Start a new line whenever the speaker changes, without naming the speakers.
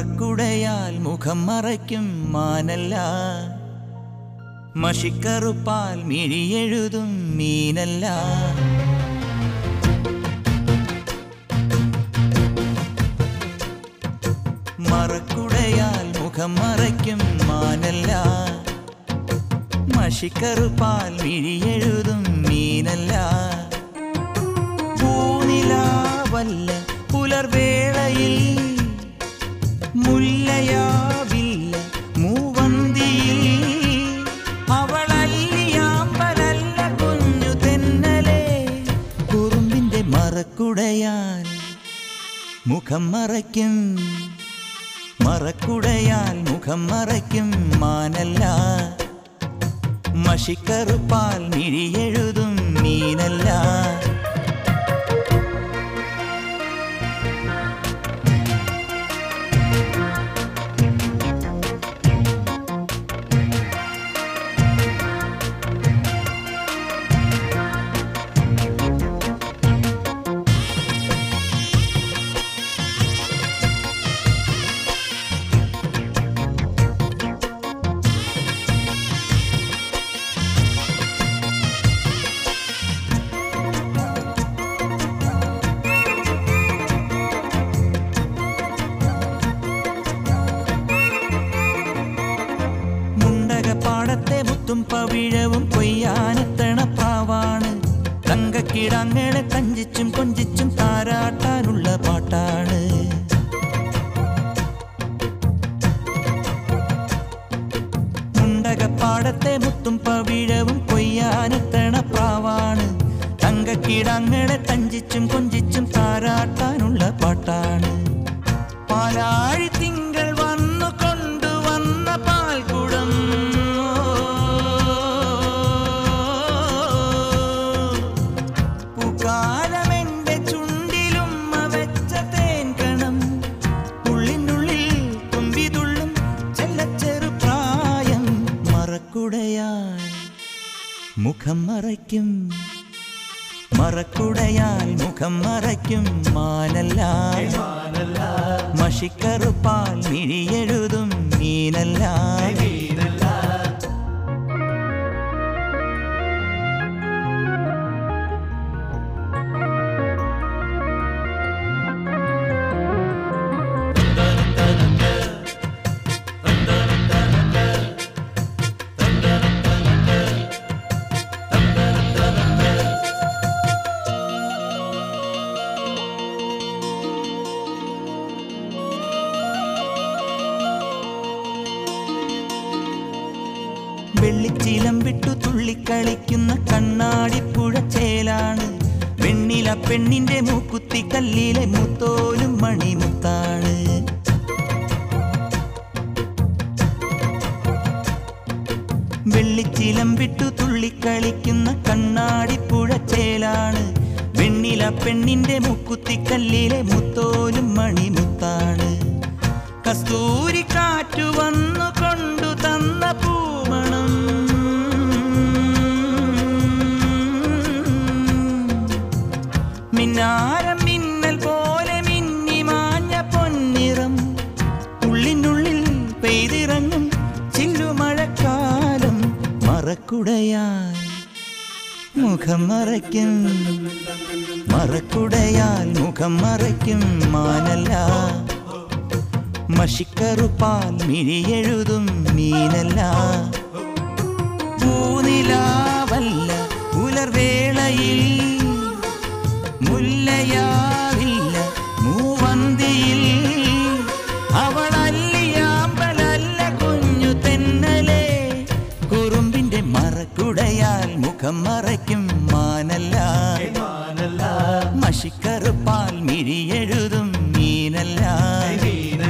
മറക്കുടയാൽ മുഖം മറയ്ക്കും മാനല്ല മഷിക്കറുപ്പാൽ മിഴിയെഴുതും മീനല്ല മറക്കുടയാൽ മുഖം മറയ്ക്കും മാനല്ല മഷിക്കറുപ്പാൽ മിഴിയെഴുതും മീനല്ല പൂനിലാവല്ല പുലർവേളയിൽ മുല്ലയാവില്ല മൂവന്തിയിൽ അവളല്ലിയാമ്പലല്ല കുഞ്ഞു തെന്നലെ കുറുമ്പിന്റെ മറക്കുടയാൽ മുഖം മറയ്ക്കും മറക്കുടയാൽ മുഖം മറയ്ക്കും മാനല്ല മഷിക്കറുപ്പാൽ മിഴിയെഴുതും മീനല്ല മുണ്ടകപ്പാടത്തെ മുത്തും പവിഴവും കൊയ്യാനെത്തണ പ്രാവാണ് തങ്കക്കിടങ്ങളെ തഞ്ചിച്ചും കൊഞ്ചിച്ചും താരാട്ടാനുള്ള പാട്ടാണ് മുണ്ടകപ്പാടത്തെ മുത്തും പവിഴവും കൊയ്യാനെത്തണ പ്രാവാണ് തങ്കക്കിടങ്ങളെ തഞ്ചിച്ചും കൊഞ്ചിച്ചും താരാട്ടാനുള്ള പാട്ടാണ് പാലാഴി തിങ്കൾ വന്നു കൊണ്ടുവന്ന പാൽക്കുടം പൂക്കാലമെന്റെ ചുണ്ടിലും വെച്ച തേൻകണം ഉള്ളിനുള്ളിൽ തുമ്പിതുള്ളും ചെല്ലച്ചെറു പ്രായം മറക്കുടയാൽ മുഖം മറയ്ക്കും മറക്കുടയാൽ മുഖം മറയ്ക്കും മാനല്ല മഷിക്കറുപ്പാൽ മിഴിയെഴുതും മീനല്ല വെള്ളിച്ചീലം വിട്ടു തുള്ളിക്കളിക്കുന്ന കണ്ണാടിപ്പുഴ ചേലാണ് വെണ്ണില പെണ്ണിന്റെ മൂക്കുത്തി കല്ലിലെ മുത്തോലും മണിമുത്താണ് വെള്ളിച്ചീലം വിട്ടു തുള്ളിക്കളിക്കുന്ന കണ്ണാടിപ്പുഴ ചേലാണ് വെണ്ണില പെണ്ണിന്റെ മൂക്കുത്തി കല്ലിലെ മുത്തോലും മണിമുത്താണ് കസ്തൂരി കാറ്റു വന്നു കൊണ്ടു തന്ന പൂമണം മിന്നാരം മിന്നൽ പോലെ മിന്നി മാഞ്ഞ പൊന്നിറം ഉള്ളിനുള്ളിൽ പെയ്തിറങ്ങും ചില്ലുമഴക്കാലം മറക്കുടയാൽ മുഖം മറയ്ക്കും മറക്കുടയാൽ മുഖം മറയ്ക്കും മാനല്ല മഷിക്കറുപ്പാൽ മിഴിയെഴുതും മീനല്ല പൂനിലാവല്ല പുലർവേളയിൽ മുല്ലയാവില്ല മൂവന്തിയിൽ അവളല്ലിയാമ്പലല്ല കുഞ്ഞു തെന്നലെ കുറുമ്പിന്റെ മറക്കുടയാൽ മുഖം മറയ്ക്കും മാനല്ല മഷിക്കറുപ്പാൽ മിഴിയെഴുതും മീനല്ല